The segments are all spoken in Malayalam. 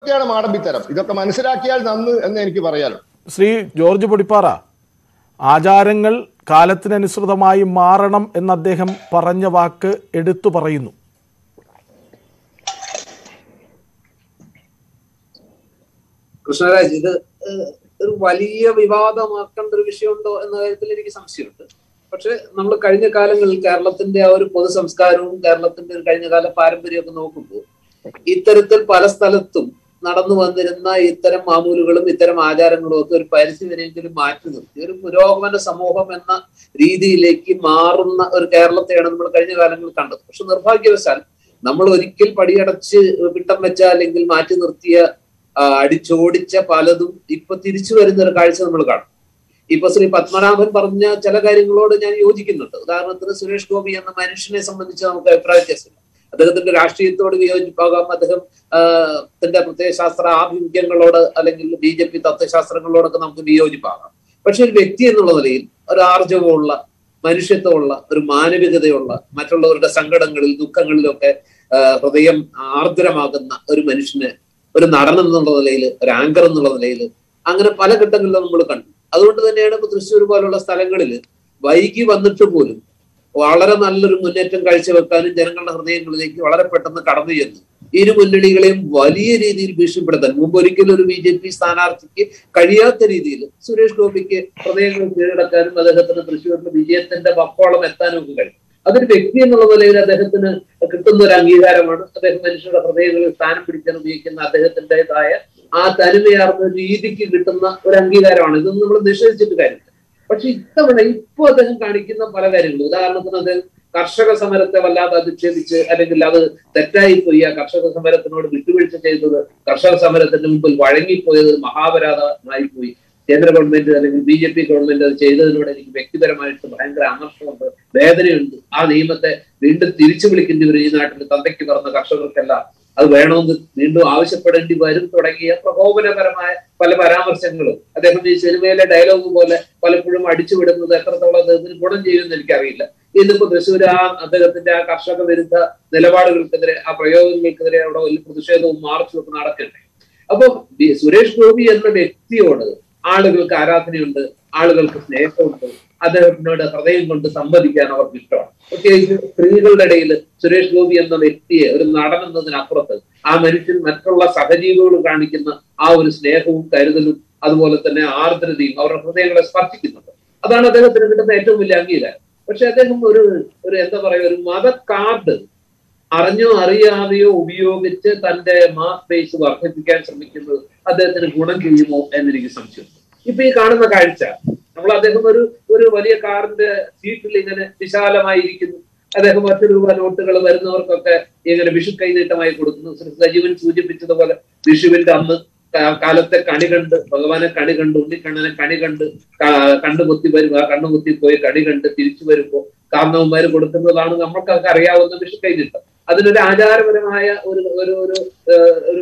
ഇതൊക്കെയാണ് മാടമ്പിത്തരം ഇതൊക്കെ മനസ്സിലാക്കിയാൽ നന്ന് എന്ന് എനിക്ക് പറയാലോ ശ്രീ ജോർജ് പൊടിപ്പാറ ആചാരങ്ങൾ കാലത്തിനനുസൃതമായി മാറണം എന്ന് അദ്ദേഹം പറഞ്ഞ വാക്ക് എടുത്തു പറയുന്നു കൃഷ്ണരാജ് ഇത് ഏഹ്, ഒരു വലിയ വിവാദമാക്കേണ്ട ഒരു വിഷയമുണ്ടോ എന്ന കാര്യത്തിൽ എനിക്ക് സംശയമുണ്ട് പക്ഷെ നമ്മൾ കഴിഞ്ഞ കാലങ്ങളിൽ കേരളത്തിന്റെ ആ ഒരു പൊതു സംസ്കാരവും കേരളത്തിന്റെ ഒരു കഴിഞ്ഞ കാല പാരമ്പര്യമൊക്കെ നോക്കുമ്പോൾ ഇത്തരത്തിൽ പല സ്ഥലത്തും നടന്നു വന്നിരുന്ന ഇത്തരം മാമൂലുകളും ഇത്തരം ആചാരങ്ങളും ഒക്കെ ഒരു പരിധി വരെയെങ്കിലും മാറ്റി നിർത്തി ഒരു പുരോഗമന സമൂഹം എന്ന രീതിയിലേക്ക് മാറുന്ന ഒരു കേരളത്തെയാണ് നമ്മൾ കഴിഞ്ഞ കാലങ്ങളിൽ കണ്ടത് പക്ഷെ നിർഭാഗ്യവശാൽ നമ്മൾ ഒരിക്കൽ പടിയടച്ച് വിട്ടം വെച്ച അല്ലെങ്കിൽ മാറ്റി നിർത്തിയ ആ, അടിച്ചോടിച്ച പലതും ഇപ്പൊ തിരിച്ചു വരുന്ന ഒരു കാഴ്ച നമ്മൾ കാണും ഇപ്പൊ ശ്രീ പത്മനാഭൻ പറഞ്ഞ ചില കാര്യങ്ങളോട് ഞാൻ യോജിക്കുന്നുണ്ട് ഉദാഹരണത്തിന് സുരേഷ് ഗോപി എന്ന മനുഷ്യനെ സംബന്ധിച്ച് നമുക്ക് അഭിപ്രായ വ്യത്യാസമില്ല അദ്ദേഹത്തിന്റെ രാഷ്ട്രീയത്തോട് വിയോജിപ്പാകാം അദ്ദേഹം ത്തിന്റെ പ്രത്യയശാസ്ത്ര ആഭിമുഖ്യങ്ങളോട് അല്ലെങ്കിൽ ബി ജെ പി തത്വശാസ്ത്രങ്ങളോടൊക്കെ നമുക്ക് വിയോജിപ്പാകാം പക്ഷെ ഒരു വ്യക്തി എന്നുള്ള നിലയിൽ ഒരു ആർജവമുള്ള മനുഷ്യത്വമുള്ള ഒരു മാനവികതയുള്ള മറ്റുള്ളവരുടെ സങ്കടങ്ങളിൽ ദുഃഖങ്ങളിലൊക്കെ ആ, ഹൃദയം ആർദ്രമാകുന്ന ഒരു മനുഷ്യന് ഒരു നടൻ എന്നുള്ള നിലയിൽ ഒരു ആങ്കർ എന്നുള്ള നിലയിൽ അങ്ങനെ പല ഘട്ടങ്ങളിലും നമ്മൾ കണ്ടു അതുകൊണ്ട് തന്നെയാണ് ഇപ്പൊ തൃശ്ശൂർ പോലുള്ള സ്ഥലങ്ങളിൽ വൈകി വന്നിട്ട് പോലും വളരെ നല്ലൊരു മുന്നേറ്റം കാഴ്ചവെക്കാനും ജനങ്ങളുടെ ഹൃദയങ്ങളിലേക്ക് വളരെ പെട്ടെന്ന് കടന്നു ചെന്നു ഇരു മുന്നണികളെയും വലിയ രീതിയിൽ ഭീഷണിപ്പെടുത്താൻ മുമ്പ് ഒരിക്കലും ഒരു ബി ജെ പി സ്ഥാനാർത്ഥിക്ക് കഴിയാത്ത രീതിയിൽ സുരേഷ് ഗോപിക്ക് ഹൃദയങ്ങൾ കീഴടക്കാനും അദ്ദേഹത്തിന് തൃശ്ശൂരിന്റെ വിജയത്തിന്റെ വക്കോളം എത്താനും ഒക്കെ കഴിയും അതൊരു വ്യക്തി എന്നുള്ള നിലയിൽ അദ്ദേഹത്തിന് കിട്ടുന്ന ഒരു അംഗീകാരമാണ് അദ്ദേഹം മനുഷ്യരുടെ ഹൃദയങ്ങളിൽ സ്ഥാനം പിടിക്കാൻ ഉപയോഗിക്കുന്ന അദ്ദേഹത്തിൻ്റെതായ ആ തനിമയാർന്ന രീതിക്ക് കിട്ടുന്ന ഒരു അംഗീകാരമാണ് ഇതൊന്നും നമ്മൾ നിഷേധിച്ചിട്ട് കാര്യമില്ല പക്ഷെ ഇത്തവണ ഇപ്പൊ അദ്ദേഹം കാണിക്കുന്ന പല കാര്യങ്ങളും ഉദാഹരണത്തിന് അദ്ദേഹം കർഷക സമരത്തെ വല്ലാതെ അധിക്ഷേപിച്ച് അല്ലെങ്കിൽ അത് തെറ്റായി പോയി ആ കർഷക സമരത്തിനോട് വിട്ടുവീഴ്ച ചെയ്തത് കർഷക സമരത്തിന് മുമ്പിൽ വഴങ്ങിപ്പോയത് മഹാപരാധമായി പോയി കേന്ദ്ര ഗവൺമെന്റ് അല്ലെങ്കിൽ ബി ജെ പി ഗവൺമെന്റ് അത് ചെയ്തതിനോട് എനിക്ക് വ്യക്തിപരമായിട്ട് ഭയങ്കര അമർഷമുണ്ട് വേദനയുണ്ട് ആ നിയമത്തെ വീണ്ടും തിരിച്ചു വിളിക്കേണ്ടി വരും ഈ നാട്ടിൽ തന്തയ്ക്ക് പറഞ്ഞ കർഷകർക്കെല്ലാം അത് വേണമെന്ന് വീണ്ടും ആവശ്യപ്പെടേണ്ടി വരും തുടങ്ങിയ പ്രകോപനപരമായ പല പരാമർശങ്ങളും അദ്ദേഹം ഈ സിനിമയിലെ ഡയലോഗ് പോലെ പലപ്പോഴും അടിച്ചുവിടുന്നത് എത്രത്തോളം അദ്ദേഹത്തിന് ഗുണം ചെയ്യുമെന്ന് എനിക്കറിയില്ല ഇന്നിപ്പോ തൃശ്ശൂർ ആ അദ്ദേഹത്തിന്റെ ആ കർഷക വിരുദ്ധ നിലപാടുകൾക്കെതിരെ ആ പ്രയോഗങ്ങൾക്കെതിരെ അവിടെ വലിയ പ്രതിഷേധവും മാർച്ചും ഒക്കെ നടക്കണ്ടേ അപ്പൊ ബി- സുരേഷ് ഗോപി എന്ന വ്യക്തിയോട് ആളുകൾക്ക് ആരാധനയുണ്ട് ആളുകൾക്ക് സ്നേഹമുണ്ട് അദ്ദേഹത്തിനോട് ഹൃദയം കൊണ്ട് സംവദിക്കാൻ അവർക്ക് ഇഷ്ടമാണ് പ്രത്യേകിച്ച് സ്ത്രീകളുടെ ഇടയിൽ സുരേഷ് ഗോപി എന്ന വ്യക്തിയെ ഒരു നടൻ എന്നതിനപ്പുറത്ത് ആ മനുഷ്യൻ മറ്റുള്ള സഹജീവികൾ കാണിക്കുന്ന ആ ഒരു സ്നേഹവും കരുതലും അതുപോലെ തന്നെ ആർദ്രതയും അവരുടെ ഹൃദയങ്ങളെ സ്പർശിക്കുന്നുണ്ട് അതാണ് അദ്ദേഹത്തിന് കിട്ടുന്ന ഏറ്റവും വലിയ അംഗീകാരം പക്ഷെ അദ്ദേഹം ഒരു ഒരു എന്താ പറയുക ഒരു മത കാർഡ് അറിഞ്ഞോ അറിയാതെയോ ഉപയോഗിച്ച് തന്റെ മാസ് ബേസ് വർദ്ധിപ്പിക്കാൻ ശ്രമിക്കുന്നത് അദ്ദേഹത്തിന് ഗുണം ചെയ്യുമോ എന്നെനിക്ക് സംശയമുണ്ട് ഇപ്പൊ ഈ കാണുന്ന കാഴ്ച നമ്മൾ അദ്ദേഹം ഒരു ഒരു വലിയ കാറിന്റെ സീറ്റിൽ ഇങ്ങനെ വിശാലമായിരിക്കുന്നു അദ്ദേഹം പത്ത് രൂപ നോട്ടുകൾ വരുന്നവർക്കൊക്കെ ഇങ്ങനെ വിഷു കൈനീട്ടമായി കൊടുക്കുന്നു ശ്രീ സജീവൻ സൂചിപ്പിച്ചതുപോലെ വിഷുവിന്റെ അന്ന് കാ- കാലത്തെ കണി കണ്ട് ഭഗവാനെ കണി കണ്ട് ഉണ്ണിക്കണ്ണനെ കണി കണ്ട് കാ- കണ്ണുകുത്തി വരുക കണ്ണുകുത്തി പോയി കണി കണ്ട് തിരിച്ചു വരുമ്പോ കാരണവന്മാര് കൊടുക്കുന്നതാണ് നമ്മൾക്കൊക്കെ അറിയാവുന്ന വിഷു കൈനീട്ടം അതിനൊരു ആചാരപരമായ ഒരു ഒരു ഒരു ഏഹ്, ഒരു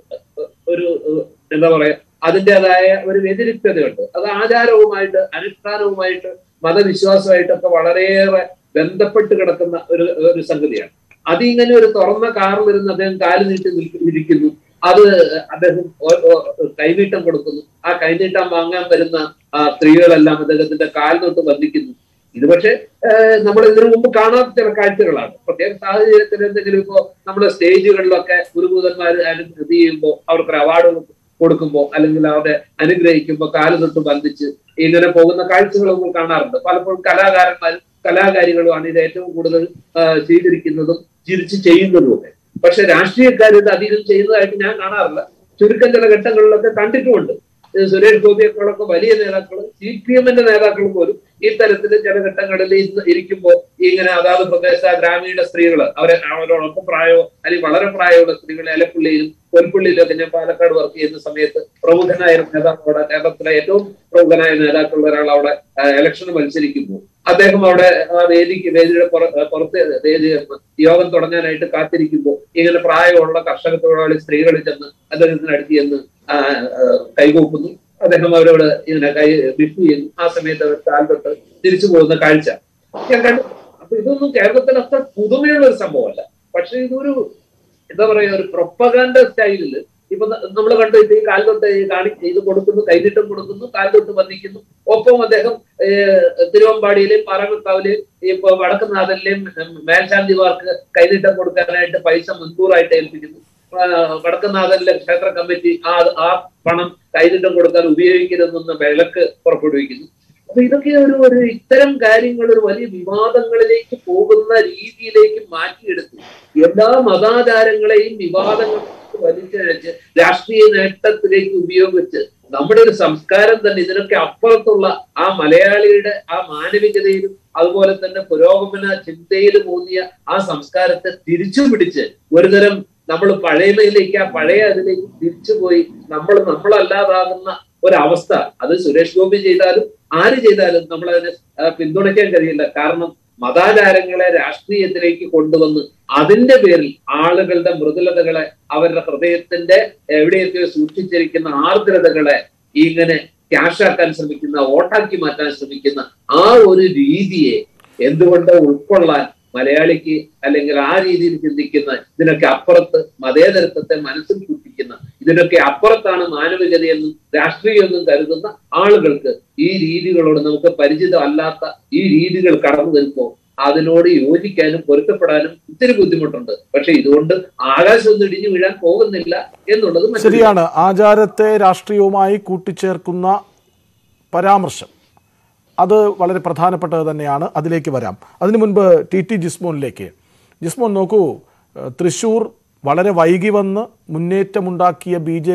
ഒരു ഏഹ്, എന്താ പറയാ അതിൻ്റെതായ ഒരു വ്യതിരിക്തതയുണ്ട് അത് ആചാരവുമായിട്ട് അനുഷ്ഠാനവുമായിട്ട് മതവിശ്വാസമായിട്ടൊക്കെ വളരെയേറെ ബന്ധപ്പെട്ട് കിടക്കുന്ന ഒരു ഒരു സംഗതിയാണ് അതിങ്ങനെ ഒരു തുറന്ന കാറിൽ ഇരുന്ന് അദ്ദേഹം കാല് നീട്ടി നിൽക്കുന്നു ഇരിക്കുന്നു അത് അദ്ദേഹം ഓ- ഓ- കൈനീട്ടം കൊടുക്കുന്നു ആ കൈനീട്ടം വാങ്ങാൻ വരുന്ന ആ സ്ത്രീകളെല്ലാം അദ്ദേഹത്തിന്റെ കാൽ തൊട്ട് ബന്ധിക്കുന്നു ഇത് പക്ഷേ ഏഹ്, നമ്മൾ ഇതിനു മുമ്പ് കാണാത്ത ചില കാഴ്ചകളാണ് പ്രത്യേക സാഹചര്യത്തിൽ എന്തെങ്കിലും ഇപ്പോ നമ്മുടെ സ്റ്റേജുകളിലൊക്കെ ഗുരുഭൂതന്മാർ ഇത് ചെയ്യുമ്പോൾ അവർക്ക് അവാർഡ് കൊടുക്കുമ്പോൾ അല്ലെങ്കിൽ അവരെ അനുഗ്രഹിക്കുമ്പോൾ കാല് തൊട്ട് ബന്ധിച്ച് ഇങ്ങനെ പോകുന്ന കാഴ്ചകൾ നമ്മൾ കാണാറുണ്ട് പലപ്പോഴും കലാകാരന്മാരും കലാകാരികളുമാണ് ഇത് ഏറ്റവും കൂടുതൽ ആ, സ്വീകരിക്കുന്നതും ചിരിച്ച് ചെയ്യുന്നതുമൊക്കെ പക്ഷെ രാഷ്ട്രീയക്കാർ ഇത് അധികം ചെയ്യുന്നതായിട്ട് ഞാൻ കാണാറില്ല ചുരുക്കം ചില ഘട്ടങ്ങളിലൊക്കെ കണ്ടിട്ടുമുണ്ട് ഇത് സുരേഷ് ഗോപിയെക്കാളൊക്കെ വലിയ നേതാക്കൾ സി പി എമ്മിന്റെ നേതാക്കൾ പോലും ഈ തരത്തിൽ ചില ഘട്ടങ്ങളിൽ ഇന്ന് ഇരിക്കുമ്പോൾ ഇങ്ങനെ അതാത് പ്രദേശ ഗ്രാമീണ സ്ത്രീകൾ അവരെ അവരോടൊപ്പം പ്രായമോ അല്ലെങ്കിൽ വളരെ പ്രായമുള്ള സ്ത്രീകളെ അലപ്പുള്ളിയിലും പൊൻപുള്ളിയിലൊക്കെ ഞാൻ പാലക്കാട് വർക്ക് ചെയ്യുന്ന സമയത്ത് പ്രമുഖനായ ഒരു നേതാവ് അവിടെ കേരളത്തിലെ ഏറ്റവും പ്രമുഖനായ നേതാക്കളുള്ള ഒരാൾ അവിടെ ഇലക്ഷന് മത്സരിക്കുമ്പോൾ അദ്ദേഹം അവിടെ ആ വേദിക്ക് വേദിയുടെ പുറ- ആ പുറത്ത് വേദി യോഗം തുടങ്ങാനായിട്ട് കാത്തിരിക്കുമ്പോൾ ഇങ്ങനെ പ്രായമുള്ള കർഷക തൊഴിലാളി സ്ത്രീകളിൽ ചെന്ന് അദ്ദേഹത്തിന് അടുത്ത് ചെന്ന് ആ, ആ, കൈകൂപ്പുന്നു അദ്ദേഹം അവരോട് ഇങ്ങനെ കൈ വിഷ് ചെയ്യുന്നു ആ സമയത്ത് അവർ കാൽ തൊട്ട് തിരിച്ചു പോകുന്ന കാഴ്ച ഞാൻ കണ്ടു അപ്പൊ ഇതൊന്നും കേരളത്തിൽ അത്ര പുതുമയുള്ള ഒരു സംഭവമല്ല പക്ഷെ ഇതൊരു എന്താ പറയാ ഒരു പ്രൊപ്പഗാൻഡ സ്റ്റൈലിൽ ഇപ്പൊ നമ്മൾ കണ്ടു ഇത് ഈ കാൽ തൊട്ട് ഈ കാണി ഇത് കൊടുക്കുന്നു കൈനീട്ടം കൊടുക്കുന്നു കാൽ തൊട്ട് വന്നിക്കുന്നു ഒപ്പം അദ്ദേഹം ഏഹ്, തിരുവമ്പാടിയിലെയും പാറമക്കാവിലെയും ഇപ്പൊ വടക്കുന്നാഥനിലെയും മേൽശാന്തിമാർക്ക് കൈനീട്ടം കൊടുക്കാനായിട്ട് പൈസ മുൻകൂറായിട്ട് ഏൽപ്പിക്കുന്നു ആ, വടക്കുന്നാഥനിലെ ക്ഷേത്ര കമ്മിറ്റി ആ ആ പണം കൈനീട്ടം കൊടുക്കാൻ ഉപയോഗിക്കരുതെന്ന വിലക്ക് പുറപ്പെടുവിക്കുന്നു അപ്പൊ ഇതൊക്കെ ഒരു ഒരു ഇത്തരം കാര്യങ്ങൾ ഒരു വലിയ വിവാദങ്ങളിലേക്ക് പോകുന്ന രീതിയിലേക്ക് മാറ്റിയെടുത്തു എല്ലാ മതാചാരങ്ങളെയും വിവാദങ്ങളിലേക്ക് വലിച്ചിഴച്ച് രാഷ്ട്രീയ നേട്ടത്തിലേക്ക് ഉപയോഗിച്ച് നമ്മുടെ ഒരു സംസ്കാരം തന്നെ ഇതിനൊക്കെ അപ്പുറത്തുള്ള ആ മലയാളിയുടെ ആ മാനവികതയിലും അതുപോലെ തന്നെ പുരോഗമന ചിന്തയിലും ഊന്നിയ ആ സംസ്കാരത്തെ തിരിച്ചു പിടിച്ച് ഒരുതരം നമ്മൾ പഴയമയിലേക്ക് ആ പഴയ അതിലേക്ക് തിരിച്ചുപോയി നമ്മൾ നമ്മളല്ലാതാകുന്ന ഒരവസ്ഥ അത് സുരേഷ് ഗോപി ചെയ്താലും ആര് ചെയ്താലും നമ്മൾ അതിനെ ആ, പിന്തുണയ്ക്കാൻ കഴിയില്ല കാരണം മതാചാരങ്ങളെ രാഷ്ട്രീയത്തിലേക്ക് കൊണ്ടുവന്ന് അതിന്റെ പേരിൽ ആളുകളുടെ മൃദുലതകളെ അവരുടെ ഹൃദയത്തിന്റെ എവിടെയൊക്കെ സൂക്ഷിച്ചിരിക്കുന്ന ആർദ്രതകളെ ഇങ്ങനെ ക്യാഷാക്കാൻ ശ്രമിക്കുന്ന വോട്ടാക്കി മാറ്റാൻ ശ്രമിക്കുന്ന ആ ഒരു രീതിയെ എന്തുകൊണ്ട് ഉൾക്കൊള്ളാൻ മലയാളിക്ക് അല്ലെങ്കിൽ ആ രീതിയിൽ ചിന്തിക്കുന്ന ഇതിനൊക്കെ അപ്പുറത്ത് മതേതരത്വത്തെ മനസ്സിൽ സൂക്ഷിക്കുന്ന ഇതിനൊക്കെ അപ്പുറത്താണ് മാനവികതയെന്നും രാഷ്ട്രീയമെന്നും കരുതുന്ന ആളുകൾക്ക് ഈ രീതികളോട് നമുക്ക് പരിചിതമല്ലാത്ത ഈ രീതികൾ കടന്നു വരുമ്പോൾ അതിനോട് യോജിക്കാനും പൊരുത്തപ്പെടാനും ഇത്തിരി ബുദ്ധിമുട്ടുണ്ട് പക്ഷെ ഇതുകൊണ്ട് ആകാശമൊന്നും ഇടിഞ്ഞു വീഴാൻ പോകുന്നില്ല എന്നുള്ളത് മറ്റൊരു ശരിയാണ് ആചാരത്തെ രാഷ്ട്രീയവുമായി കൂട്ടിച്ചേർക്കുന്ന പരാമർശം അത് വളരെ പ്രധാനപ്പെട്ടത് തന്നെയാണ് അതിലേക്ക് വരാം അതിനു മുൻപ് ടി ടി ജിസ്മോനിലേക്ക് ജിസ്മോൻ നോക്കൂ ഏഹ് തൃശ്ശൂർ വളരെ വൈകി വന്ന് മുന്നേറ്റമുണ്ടാക്കിയ ബി ജെ